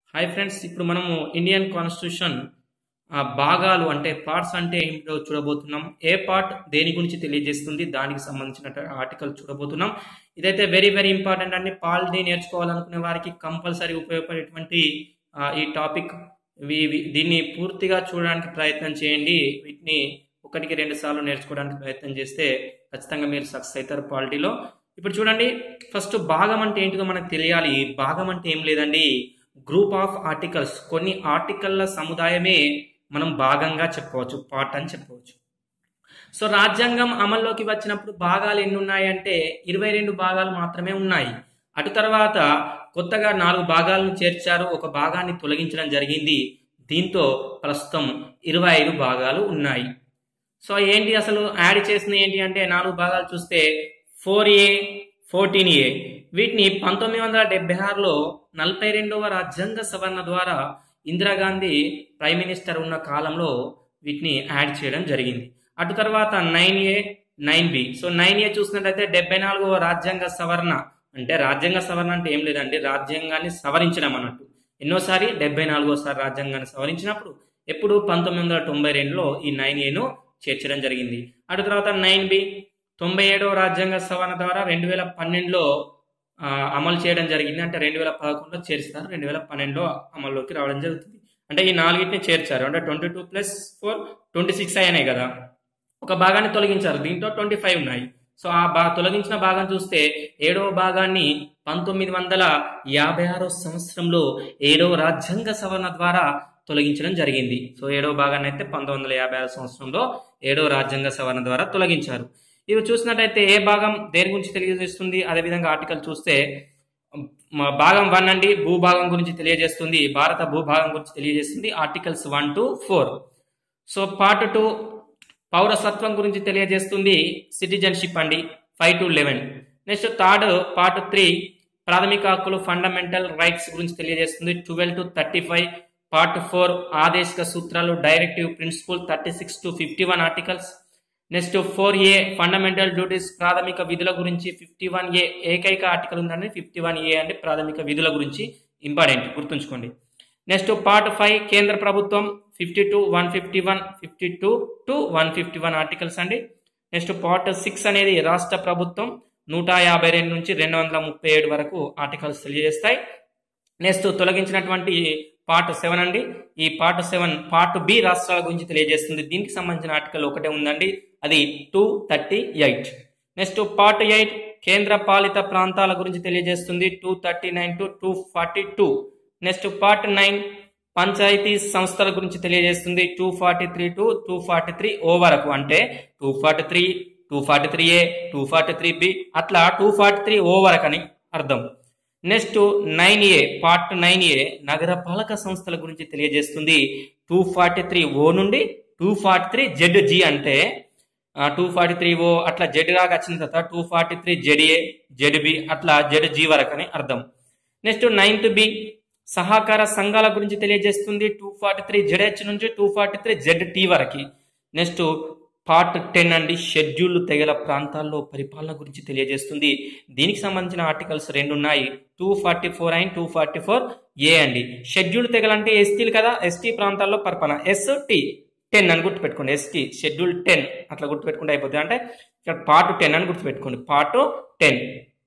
hi friends ఇప్పుడు మనము Indian constitution ఆ, భాగాలు అంటే పార్ట్స్ అంటే ఏమిటో చూడబోతున్నాం ఏ పార్ట్ దేని గురించి తెలియజేస్తుంది దానికి సంబంధించిన ఆర్టికల్ చూడబోతున్నాం ఇదైతే వెరీ వెరీ ఇంపార్టెంట్ అండి పాలిటీ నేర్చుకోవాలనుకునే వారికి కంపల్సరీ ఉపయోగపడేటువంటి ఆ, ఈ టాపిక్ వి- వి- దీన్ని పూర్తిగా చూడడానికి ప్రయత్నం చేయండి వీటిని ఒకటికి రెండు సార్లు నేర్చుకోవడానికి ప్రయత్నం చేస్తే ఖచ్చితంగా మీరు సక్సెస్ అవుతారు పాలిటీలో ఇప్పుడు చూడండి ఫస్ట్ భాగం అంటే ఏంటిదో మనకు తెలియాలి భాగం అంటే ఏం లేదండి గ్రూప్ ఆఫ్ ఆర్టికల్స్ కొన్ని ఆర్టికల్ల సముదాయమే మనం భాగంగా చెప్పవచ్చు పార్ట్ అని చెప్పవచ్చు సో రాజ్యాంగం అమల్లోకి వచ్చినప్పుడు భాగాలు ఎన్ని ఉన్నాయంటే ఇరవై రెండు భాగాలు మాత్రమే ఉన్నాయి అటు తర్వాత కొత్తగా నాలుగు భాగాలను చేర్చారు ఒక భాగాన్ని తొలగించడం జరిగింది దీంతో ప్రస్తుతం ఇరవై ఐదు భాగాలు ఉన్నాయి సో ఏంటి అసలు యాడ్ చేసిన ఏంటి అంటే నాలుగు భాగాలు చూస్తే ఫోర్ ఏ ఫోర్టీన్ ఏ వీటిని పంతొమ్మిది వందల డెబ్బై ఆరులో నలభై రెండవ రాజ్యాంగ సవరణ ద్వారా ఇందిరాగాంధీ ప్రైమ్ మినిస్టర్ ఉన్న కాలంలో వీటిని యాడ్ చేయడం జరిగింది అటు తర్వాత nine A nine B so nine A చూసినట్లయితే డెబ్బై నాలుగవ రాజ్యాంగ సవరణ అంటే రాజ్యాంగ సవరణ అంటే ఏం లేదండి రాజ్యాంగాన్ని సవరించడం అన్నట్టు ఎన్నోసారి డెబ్బై నాలుగోసారి రాజ్యాంగాన్ని సవరించినప్పుడు ఎప్పుడు పంతొమ్మిది వందల తొంభై రెండులో ఈ నైన్ ఏను చేర్చడం జరిగింది అటు తర్వాత నైన్ బి తొంభై ఏడవ రాజ్యాంగ సవరణ ద్వారా రెండు వేల పన్నెండులో ఆ, అమలు చేయడం జరిగింది అంటే రెండు వేల పదకొండులో చేర్చుతారు రెండు వేల పన్నెండులో అమల్లోకి రావడం జరుగుతుంది అంటే ఈ నాలుగింటిని చేర్చారు అంటే twenty two plus four twenty six అయినాయి కదా ఒక భాగాన్ని తొలగించారు దీంట్లో ట్వంటీ ఫైవ్ ఉన్నాయి సో ఆ బా తొలగించిన భాగం చూస్తే ఏడవ భాగాన్ని పంతొమ్మిది వందల యాభై ఆరో సంవత్సరంలో ఏడవ రాజ్యాంగ సవరణ ద్వారా తొలగించడం జరిగింది సో ఏడవ భాగాన్ని అయితే పంతొమ్మిది వందల యాభై ఆరు సంవత్సరంలో ఏడవ రాజ్యాంగ సవరణ ద్వారా తొలగించారు ఇవి చూసినట్టయితే ఏ భాగం దేని గురించి తెలియజేస్తుంది అదేవిధంగా ఆర్టికల్ చూస్తే మా భాగం వన్ అండి భూభాగం గురించి తెలియజేస్తుంది భారత భూభాగం గురించి తెలియజేస్తుంది articles one to four so part two పౌరసత్వం గురించి తెలియజేస్తుంది సిటిజన్షిప్ అండి five to eleven next third part three ప్రాథమిక హక్కులు ఫండమెంటల్ రైట్స్ గురించి తెలియజేస్తుంది twelve to thirty five part four ఆదేశిక సూత్రాలు directive principle thirty six to fifty one articles next four A fundamental duties ప్రాథమిక విధుల గురించి ఫిఫ్టీ వన్ ఏ ఏకైక ఆర్టికల్ ఉందండి ఫిఫ్టీ వన్ ఏ అంటే ప్రాథమిక విధుల గురించి ఇంపార్టెంట్ గుర్తుంచుకోండి నెక్స్ట్ పార్ట్ ఫైవ్ కేంద్ర ప్రభుత్వం fifty two one fifty one fifty two to one fifty one articles అండి నెక్స్ట్ పార్ట్ సిక్స్ అనేది రాష్ట్ర ప్రభుత్వం నూట యాభై రెండు నుంచి రెండు వందల ముప్పై ఏడు వరకు ఆర్టికల్స్ తెలియజేస్తాయి నెక్స్ట్ తొలగించినటువంటి పార్ట్ సెవెన్ అండి ఈ పార్ట్ సెవెన్ పార్ట్ బి రాష్ట్రాల గురించి తెలియజేస్తుంది దీనికి సంబంధించిన ఆర్టికల్ ఒకటే ఉందండి అది two thirty eight next part eight కేంద్ర పాలిత ప్రాంతాల గురించి తెలియజేస్తుంది two thirty nine to two forty two next part nine పంచాయతీ సంస్థల గురించి తెలియజేస్తుంది two forty three to two forty three O వరకు అంటే two forty three two forty three A two forty three B అట్లా టూ ఫార్టీ త్రీ ఓ వరకు అని అర్థం next nine A part nine A నగర పాలక సంస్థల గురించి తెలియజేస్తుంది టూ ఫార్టీ త్రీ ఓ నుండి two forty three Z G అంటే టూ ఫార్టీ త్రీ ఓ అట్లా జెడ్ దాకా వచ్చిన తర్వాత two forty three Z A Z B అట్లా జెడ్ జి వరకు అని అర్థం నెక్స్ట్ నైన్త్ బి సహకార సంఘాల గురించి తెలియజేస్తుంది టూ ఫార్టీ త్రీ జెడ్హెచ్ నుంచి two forty three Z T వరకు నెక్స్ట్ పార్ట్ టెన్ అండి షెడ్యూల్ తెగల ప్రాంతాల్లో పరిపాలన గురించి తెలియజేస్తుంది దీనికి సంబంధించిన ఆర్టికల్స్ రెండు ఉన్నాయి two forty four and two forty four A అండి షెడ్యూల్ తెగలు అంటే ఎస్టీలు కదా ఎస్టీ ప్రాంతాల్లో పరిపాలన ఎస్ టీ టెన్ అని గుర్తుపెట్టుకోండి ఎస్టీ షెడ్యూల్ టెన్ అట్లా గుర్తుపెట్టుకుంటే అయిపోతుంది అంటే ఇక్కడ పార్ట్ టెన్ అని గుర్తుపెట్టుకోండి పార్ట్ టెన్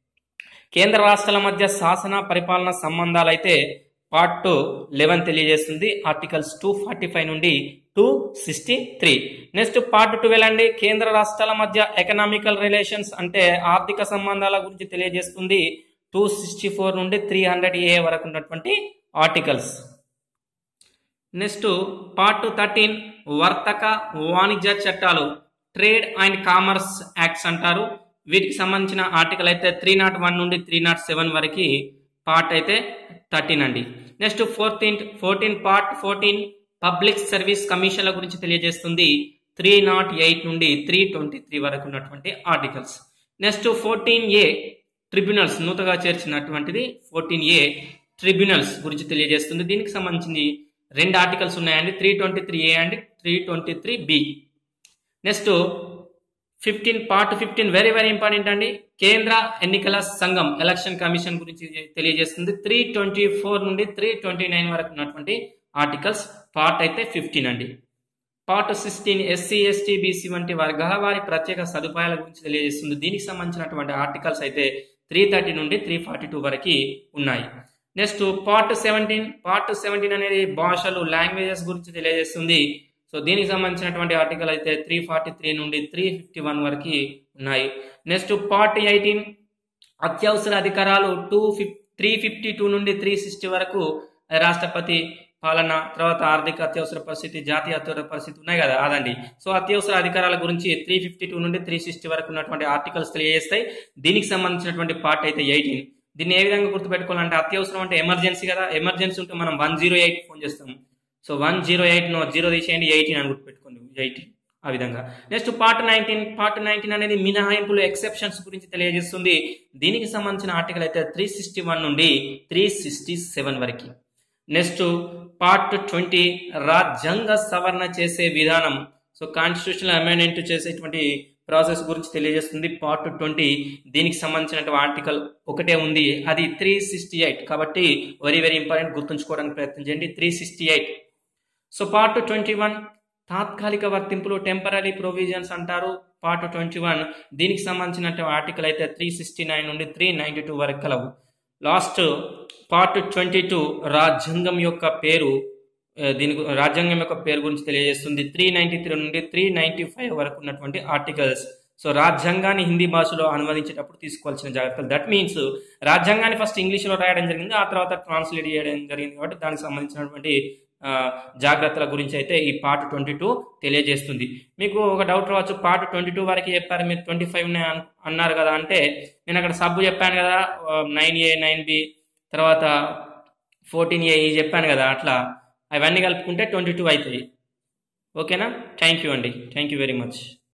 కేంద్ర రాష్ట్రాల మధ్య శాసన పరిపాలన సంబంధాలు అయితే పార్ట్ లెవెన్ తెలియజేస్తుంది ఆర్టికల్స్ టూ ఫార్టీ ఫైవ్ నుండి two sixty three next part twelve అండి కేంద్ర రాష్ట్రాల మధ్య ఎకనామికల్ రిలేషన్స్ అంటే ఆర్థిక సంబంధాల గురించి తెలియజేస్తుంది టూ సిక్స్టీ ఫోర్ నుండి త్రీ హండ్రెడ్ ఏ వరకు ఉన్నటువంటి ఆర్టికల్స్ నెక్స్ట్ పార్ట్ థర్టీన్ వర్తక వాణిజ్య చట్టాలు ట్రేడ్ అండ్ కామర్స్ యాక్ట్స్ అంటారు వీటికి సంబంధించిన ఆర్టికల్ అయితే త్రీ నాట్ వన్ నుండి త్రీ నాట్ సెవెన్ వరకు పార్ట్ అయితే థర్టీన్ అండి next fourteen fourteen part fourteen public service కమిషన్ల గురించి తెలియజేస్తుంది త్రీ నాట్ ఎయిట్ నుండి త్రీ ట్వంటీ త్రీ వరకు ఉన్నటువంటి articles next fourteen A tribunals నూతగా చేర్చినటువంటిది ఫోర్టీన్ ఏ ట్రిబ్యునల్స్ గురించి తెలియజేస్తుంది దీనికి సంబంధించి రెండు ఆర్టికల్స్ ఉన్నాయండి three twenty three A and three twenty three B next fifteen part fifteen very very important అండి కేంద్ర ఎన్నికల సంఘం ఎలక్షన్ కమిషన్ గురించి తెలియజేస్తుంది త్రీ ట్వంటీ ఫోర్ నుండి త్రీ ట్వంటీ నైన్ వరకు ఉన్నటువంటి ఆర్టికల్స్ పార్ట్ అయితే ఫిఫ్టీన్ అండి part sixteen SC ST BC వంటి వర్గాల వారి ప్రత్యేక సదుపాయాల గురించి తెలియజేస్తుంది దీనికి సంబంధించినటువంటి ఆర్టికల్స్ అయితే త్రీ థర్టీ నుండి త్రీ ఫార్టీ టూ వరకు ఉన్నాయి next part seventeen part seventeen అనేది భాషలు లాంగ్వేజెస్ గురించి తెలియజేస్తుంది సో దీనికి సంబంధించినటువంటి ఆర్టికల్ అయితే త్రీ ఫార్టీ త్రీ నుండి త్రీ ఫిఫ్టీ వన్ వరకు ఉన్నాయి నెక్స్ట్ పార్ట్ ఎయిటీన్ అత్యవసర అధికారాలు two fifty three fifty two నుండి త్రీ సిక్స్టీ వరకు రాష్ట్రపతి పాలన తర్వాత ఆర్థిక అత్యవసర పరిస్థితి జాతీయ అత్యవసర పరిస్థితి ఉన్నాయి కదా అదండి సో అత్యవసర అధికారాల గురించి త్రీ ఫిఫ్టీ టూ నుండి త్రీ సిక్స్టీ వరకు ఉన్నటువంటి ఆర్టికల్స్ తెలియజేస్తాయి దీనికి సంబంధించినటువంటి పార్ట్ అయితే ఎయిటీన్ దీన్ని ఏ విధంగా గుర్తుపెట్టుకోవాలంటే అత్యవసరం అంటే ఎమర్జెన్సీ కదా ఎమర్జెన్సీ ఉంటే మనం వన్ జీరో ఎయిట్ ఫోన్ చేస్తాం so one zero eight no zero తీసేయండి ఎయిటీన్ అని గుర్తుపెట్టుకోండి ఎయిటీన్ ఆ విధంగా next part nineteen part nineteen అనేది మినహాయింపులు ఎక్సెప్షన్స్ గురించి తెలియజేస్తుంది దీనికి సంబంధించిన ఆర్టికల్ అయితే త్రీ సిక్స్టీ వన్ నుండి త్రీ సిక్స్టీ సెవెన్ వరకు నెక్స్ట్ పార్ట్ ట్వంటీ రాజ్యాంగ సవరణ చేసే విధానం సో కాన్స్టిట్యూషనల్ అమెండ్మెంట్ చేసేటువంటి ప్రాసెస్ గురించి తెలియజేస్తుంది పార్ట్ ట్వంటీ దీనికి సంబంధించినటువంటి ఆర్టికల్ ఒకటే ఉంది అది త్రీ సిక్స్టీ ఎయిట్ కాబట్టి వెరీ వెరీ ఇంపార్టెంట్ గుర్తుంచుకోవడానికి ప్రయత్నం చేయండి three sixty eight so part twenty one తాత్కాలిక వర్తింపులు టెంపరీ ప్రొవిజన్స్ అంటారు పార్ట్ ట్వంటీ వన్ దీనికి సంబంధించిన ఆర్టికల్ అయితే త్రీ సిక్స్టీ నైన్ నుండి త్రీ నైంటీ టూ వరకు కలవు లాస్ట్ పార్ట్ ట్వంటీ టూ రాజ్యాంగం యొక్క పేరు దీని రాజ్యాంగం యొక్క పేరు గురించి తెలియజేస్తుంది త్రీ నైంటీ త్రీ నుండి త్రీ నైంటీ ఫైవ్ వరకు ఉన్నటువంటి ఆర్టికల్స్ సో రాజ్యాంగాన్ని హిందీ భాషలో అనువదించేటప్పుడు తీసుకోవాల్సిన జాగ్రత్తలు దట్ మీన్స్ రాజ్యాంగాన్ని ఫస్ట్ ఇంగ్లీష్లో రాయడం జరిగింది ఆ తర్వాత ట్రాన్స్లేట్ చేయడం జరిగింది కాబట్టి దానికి సంబంధించినటువంటి జాగ్రత్తల గురించి అయితే ఈ పార్ట్ ట్వంటీ టూ తెలియజేస్తుంది మీకు ఒక డౌట్ రావచ్చు పార్ట్ ట్వంటీ టూ వరకు చెప్పారు మీరు ట్వంటీ ఫైవ్ అన్నారు కదా అంటే నేను అక్కడ సబ్బు చెప్పాను కదా నైన్ ఏ నైన్ బి తర్వాత ఫోర్టీన్ ఏ చెప్పాను కదా అట్లా అవన్నీ కలుపుకుంటే ట్వంటీ టూ అవుతాయి ఓకేనా థ్యాంక్ యూ అండి థ్యాంక్ యూ వెరీ మచ్